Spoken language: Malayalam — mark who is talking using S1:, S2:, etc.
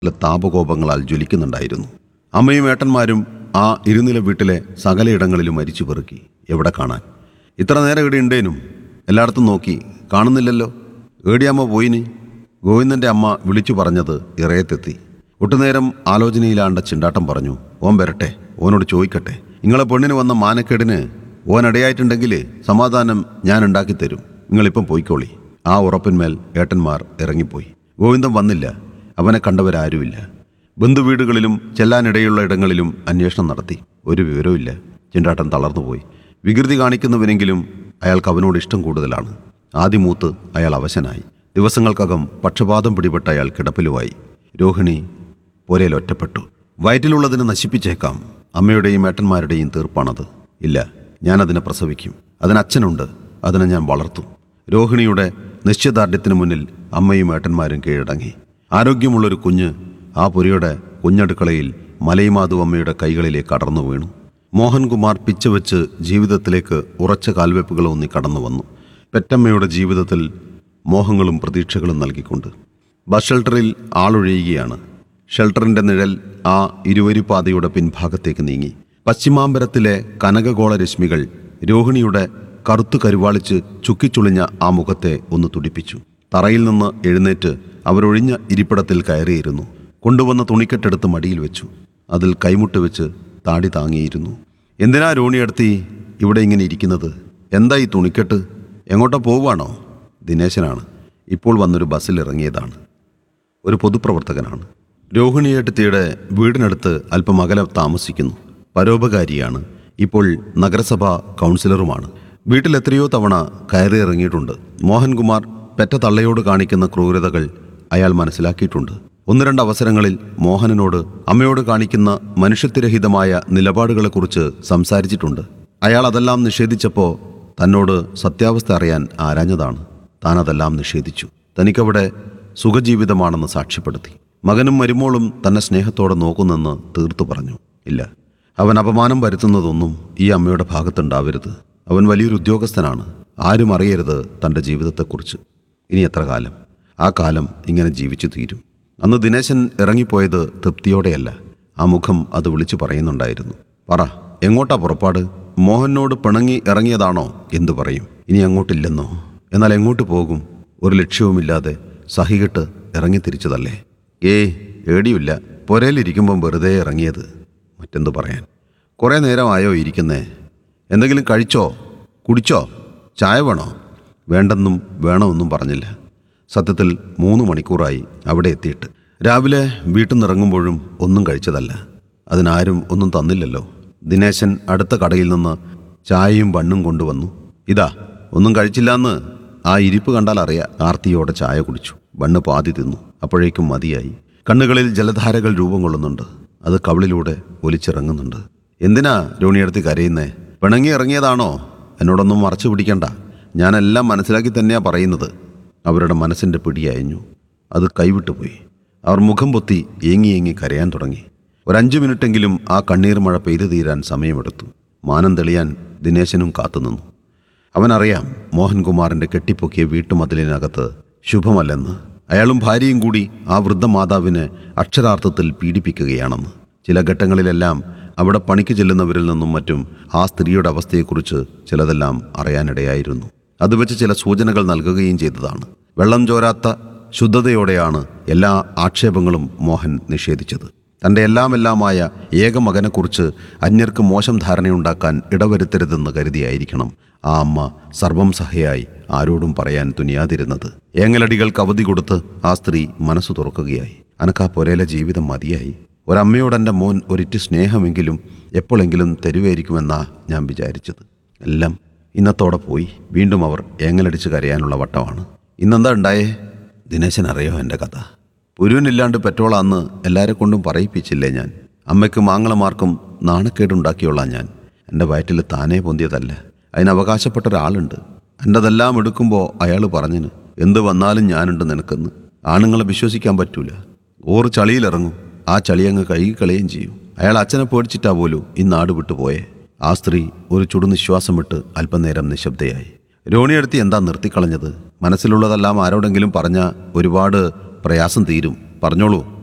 S1: ചില താപകോപങ്ങളാൽ ജ്വലിക്കുന്നുണ്ടായിരുന്നു അമ്മയും ഏട്ടന്മാരും ആ ഇരുനില വീട്ടിലെ സകലയിടങ്ങളിലും മരിച്ചു പെറുക്കി എവിടെ കാണാൻ ഇത്ര നേരം ഇവിടെ ഉണ്ടേനും എല്ലായിടത്തും നോക്കി കാണുന്നില്ലല്ലോ ഏടിയമ്മ പോയിന് ഗോവിന്ദന്റെ അമ്മ വിളിച്ചു പറഞ്ഞത് ഇറയത്തെത്തി ഒട്ടുനേരം ആലോചനയിലാണ്ട ചിണ്ടാട്ടം പറഞ്ഞു ഓൻ വരട്ടെ ഓനോട് ചോദിക്കട്ടെ നിങ്ങളെ പെണ്ണിന് വന്ന മാനക്കേടിന് ഓൻ ഇടയായിട്ടുണ്ടെങ്കിൽ സമാധാനം ഞാൻ ഉണ്ടാക്കിത്തരും നിങ്ങളിപ്പം പോയിക്കോളി ആ ഉറപ്പിന്മേൽ ഏട്ടന്മാർ ഇറങ്ങിപ്പോയി ഗോവിന്ദൻ വന്നില്ല അവനെ കണ്ടവരാരുമില്ല ബന്ധുവീടുകളിലും ചെല്ലാനിടയുള്ള ഇടങ്ങളിലും അന്വേഷണം നടത്തി ഒരു വിവരവുമില്ല ചിണ്ടാട്ടൻ തളർന്നുപോയി വികൃതി കാണിക്കുന്നവനെങ്കിലും അയാൾക്ക് അവനോട് ഇഷ്ടം കൂടുതലാണ് ആദ്യമൂത്ത് അയാൾ അവശനായി ദിവസങ്ങൾക്കകം പക്ഷപാതം പിടിപെട്ട അയാൾ കിടപ്പിലുമായി രോഹിണി പോരയിൽ ഒറ്റപ്പെട്ടു വയറ്റിലുള്ളതിനെ നശിപ്പിച്ചേക്കാം അമ്മയുടെയും ഏട്ടന്മാരുടെയും തീർപ്പാണത് ഇല്ല ഞാനതിനെ പ്രസവിക്കും അതിനച്ഛനുണ്ട് അതിനെ ഞാൻ വളർത്തും രോഹിണിയുടെ നിശ്ചയദാർഢ്യത്തിന് മുന്നിൽ അമ്മയും ഏട്ടന്മാരും കീഴടങ്ങി ആരോഗ്യമുള്ളൊരു കുഞ്ഞ് ആ പുരയുടെ കുഞ്ഞടുക്കളയിൽ മലൈമാതു അമ്മയുടെ കൈകളിലേക്ക് അടർന്നു വീണു മോഹൻകുമാർ പിച്ചവെച്ച് ജീവിതത്തിലേക്ക് ഉറച്ച കാൽവെപ്പുകൾ ഊന്നി കടന്നു വന്നു പെറ്റമ്മയുടെ ജീവിതത്തിൽ മോഹങ്ങളും പ്രതീക്ഷകളും നൽകിക്കൊണ്ട് ബസ് ഷെൽട്ടറിൽ ആളൊഴിയുകയാണ് ഷെൽട്ടറിന്റെ നിഴൽ ആ ഇരുവരിപ്പാതയുടെ പിൻഭാഗത്തേക്ക് നീങ്ങി പശ്ചിമാമ്പരത്തിലെ കനകഗോള രശ്മികൾ രോഹിണിയുടെ കറുത്തു കരുവാളിച്ച് ചുക്കിച്ചുളിഞ്ഞ ആ മുഖത്തെ ഒന്ന് തുടിപ്പിച്ചു തറയിൽ നിന്ന് എഴുന്നേറ്റ് അവരൊഴിഞ്ഞ ഇരിപ്പിടത്തിൽ കയറിയിരുന്നു കൊണ്ടുവന്ന തുണിക്കെട്ടെടുത്ത് മടിയിൽ വെച്ചു അതിൽ കൈമുട്ട് വെച്ച് താടി താങ്ങിയിരുന്നു എന്തിനാ രോണിയടുത്തി ഇവിടെ ഇങ്ങനെ ഇരിക്കുന്നത് എന്താ ഈ തുണിക്കെട്ട് എങ്ങോട്ടാ പോവുകയാണോ ദിനേശനാണ് ഇപ്പോൾ വന്നൊരു ബസ്സിൽ ഇറങ്ങിയതാണ് ഒരു പൊതുപ്രവർത്തകനാണ് രോഹിണിയേട്ടത്തിയുടെ വീടിനടുത്ത് അല്പം അകലെ താമസിക്കുന്നു പരോപകാരിയാണ് ഇപ്പോൾ നഗരസഭാ കൗൺസിലറുമാണ് വീട്ടിൽ എത്രയോ തവണ കയറി ഇറങ്ങിയിട്ടുണ്ട് മോഹൻകുമാർ പെറ്റ തള്ളയോട് കാണിക്കുന്ന ക്രൂരതകൾ അയാൾ മനസ്സിലാക്കിയിട്ടുണ്ട് ഒന്ന് രണ്ട് അവസരങ്ങളിൽ മോഹനനോട് അമ്മയോട് കാണിക്കുന്ന മനുഷ്യത്വരഹിതമായ നിലപാടുകളെക്കുറിച്ച് സംസാരിച്ചിട്ടുണ്ട് അയാൾ അതെല്ലാം നിഷേധിച്ചപ്പോൾ തന്നോട് സത്യാവസ്ഥ അറിയാൻ ആരാഞ്ഞതാണ് താൻ അതെല്ലാം നിഷേധിച്ചു തനിക്കവിടെ സുഖജീവിതമാണെന്ന് സാക്ഷ്യപ്പെടുത്തി മകനും മരുമോളും തന്നെ സ്നേഹത്തോടെ നോക്കുന്നെന്ന് തീർത്തു പറഞ്ഞു ഇല്ല അവൻ അപമാനം വരുത്തുന്നതൊന്നും ഈ അമ്മയുടെ ഭാഗത്തുണ്ടാവരുത് അവൻ വലിയൊരു ഉദ്യോഗസ്ഥനാണ് ആരും അറിയരുത് തൻ്റെ ജീവിതത്തെക്കുറിച്ച് ഇനി എത്ര കാലം ആ കാലം ഇങ്ങനെ ജീവിച്ചു തീരും അന്ന് ദിനേശൻ ഇറങ്ങിപ്പോയത് തൃപ്തിയോടെയല്ല ആ മുഖം അത് വിളിച്ചു പറയുന്നുണ്ടായിരുന്നു പറ എങ്ങോട്ടാ പുറപ്പാട് മോഹനോട് പിണങ്ങി ഇറങ്ങിയതാണോ എന്തു പറയും ഇനി അങ്ങോട്ടില്ലെന്നോ എന്നാൽ എങ്ങോട്ട് പോകും ഒരു ലക്ഷ്യവുമില്ലാതെ സഹികെട്ട് ഇറങ്ങി തിരിച്ചതല്ലേ ഏയ് ഏടിയില്ല പുരയിലിരിക്കുമ്പം വെറുതെ ഇറങ്ങിയത് മറ്റെന്തു പറയാൻ കുറേ നേരമായോ ഇരിക്കുന്നേ എന്തെങ്കിലും കഴിച്ചോ കുടിച്ചോ ചായ വേണോ വേണ്ടെന്നും വേണമെന്നും പറഞ്ഞില്ല സത്യത്തിൽ മൂന്ന് മണിക്കൂറായി അവിടെ എത്തിയിട്ട് രാവിലെ വീട്ടിൽ നിന്നിറങ്ങുമ്പോഴും ഒന്നും കഴിച്ചതല്ല അതിനാരും ഒന്നും തന്നില്ലല്ലോ ദിനേശൻ അടുത്ത കടയിൽ നിന്ന് ചായയും ബണ്ണും കൊണ്ടുവന്നു ഇതാ ഒന്നും കഴിച്ചില്ലാന്ന് ആ ഇരിപ്പ് കണ്ടാൽ അറിയാം ആർത്തിയോടെ ചായ കുടിച്ചു ബണ്ണ് പാതി തിന്നു അപ്പോഴേക്കും മതിയായി കണ്ണുകളിൽ ജലധാരകൾ രൂപം കൊള്ളുന്നുണ്ട് അത് കവിളിലൂടെ ഒലിച്ചിറങ്ങുന്നുണ്ട് എന്തിനാ രോണിയടുത്ത് കരയുന്നേ പിണങ്ങി ഇറങ്ങിയതാണോ എന്നോടൊന്നും മറച്ചു പിടിക്കണ്ട ഞാനെല്ലാം മനസ്സിലാക്കി തന്നെയാ പറയുന്നത് അവരുടെ മനസ്സിൻ്റെ പിടിയയഞ്ഞു അത് കൈവിട്ടു പോയി അവർ മുഖം പൊത്തി ഏങ്ങി ഏങ്ങി കരയാൻ തുടങ്ങി ഒരഞ്ചു മിനിറ്റെങ്കിലും ആ കണ്ണീർ മഴ പെയ്തു തീരാൻ സമയമെടുത്തു മാനം തെളിയാൻ ദിനേശനും കാത്തുനിന്നു അവനറിയാം മോഹൻകുമാറിന്റെ കെട്ടിപ്പൊക്കിയ വീട്ടുമതിലിനകത്ത് ശുഭമല്ലെന്ന് അയാളും ഭാര്യയും കൂടി ആ വൃദ്ധ മാതാവിനെ അക്ഷരാർത്ഥത്തിൽ പീഡിപ്പിക്കുകയാണെന്ന് ചില ഘട്ടങ്ങളിലെല്ലാം അവിടെ പണിക്ക് ചെല്ലുന്നവരിൽ നിന്നും മറ്റും ആ സ്ത്രീയുടെ അവസ്ഥയെക്കുറിച്ച് ചിലതെല്ലാം അറിയാനിടയായിരുന്നു അത് വെച്ച് ചില സൂചനകൾ നൽകുകയും ചെയ്തതാണ് വെള്ളം ചോരാത്ത ശുദ്ധതയോടെയാണ് എല്ലാ ആക്ഷേപങ്ങളും മോഹൻ നിഷേധിച്ചത് തൻ്റെ എല്ലാമെല്ലാമായ ഏക മകനെക്കുറിച്ച് അന്യർക്ക് മോശം ധാരണയുണ്ടാക്കാൻ ഇടവരുത്തരുതെന്ന് കരുതിയായിരിക്കണം ആ അമ്മ സർവം സഹയായി ആരോടും പറയാൻ തുനിയാതിരുന്നത് ഏങ്ങലടികൾക്ക് അവധി കൊടുത്ത് ആ സ്ത്രീ മനസ്സു തുറക്കുകയായി അനക്കാ പൊരയിലെ ജീവിതം മതിയായി ഒരമ്മയോടെൻ്റെ മോൻ ഒരിറ്റ് സ്നേഹമെങ്കിലും എപ്പോഴെങ്കിലും തരുമായിരിക്കുമെന്നാ ഞാൻ വിചാരിച്ചത് എല്ലാം ഇന്നത്തോടെ പോയി വീണ്ടും അവർ ഏങ്ങലടിച്ച് കരയാനുള്ള വട്ടമാണ് ഇന്നെന്താ ഉണ്ടായേ ദിനേശൻ അറിയോ എൻ്റെ കഥ പുരുവനില്ലാണ്ട് പെട്രോളാന്ന് എല്ലാരെ കൊണ്ടും പറയിപ്പിച്ചില്ലേ ഞാൻ അമ്മയ്ക്കും ആങ്ങളമാർക്കും നാണക്കേടുണ്ടാക്കിയോളാം ഞാൻ എൻ്റെ വയറ്റിൽ താനേ പൊന്തിയതല്ല അതിന് അവകാശപ്പെട്ട ഒരാളുണ്ട് എൻ്റെതെല്ലാം എടുക്കുമ്പോൾ അയാൾ പറഞ്ഞിന് എന്ത് വന്നാലും ഞാനുണ്ട് നിനക്കെന്ന് ആണുങ്ങളെ വിശ്വസിക്കാൻ പറ്റൂല ഓറ് ചളിയിലിറങ്ങും ആ ചളി അങ്ങ് കഴുകി കളയുകയും ചെയ്യും അയാൾ അച്ഛനെ പേടിച്ചിട്ടാ പോലും ഈ നാട് വിട്ടു പോയേ ആ സ്ത്രീ ഒരു ചുടുനിശ്വാസം വിട്ട് അല്പനേരം നിശബ്ദയായി രോണിയെടുത്ത് എന്താ നിർത്തിക്കളഞ്ഞത് മനസ്സിലുള്ളതെല്ലാം ആരോടെങ്കിലും പറഞ്ഞ ഒരുപാട് പ്രയാസം തീരും പറഞ്ഞോളൂ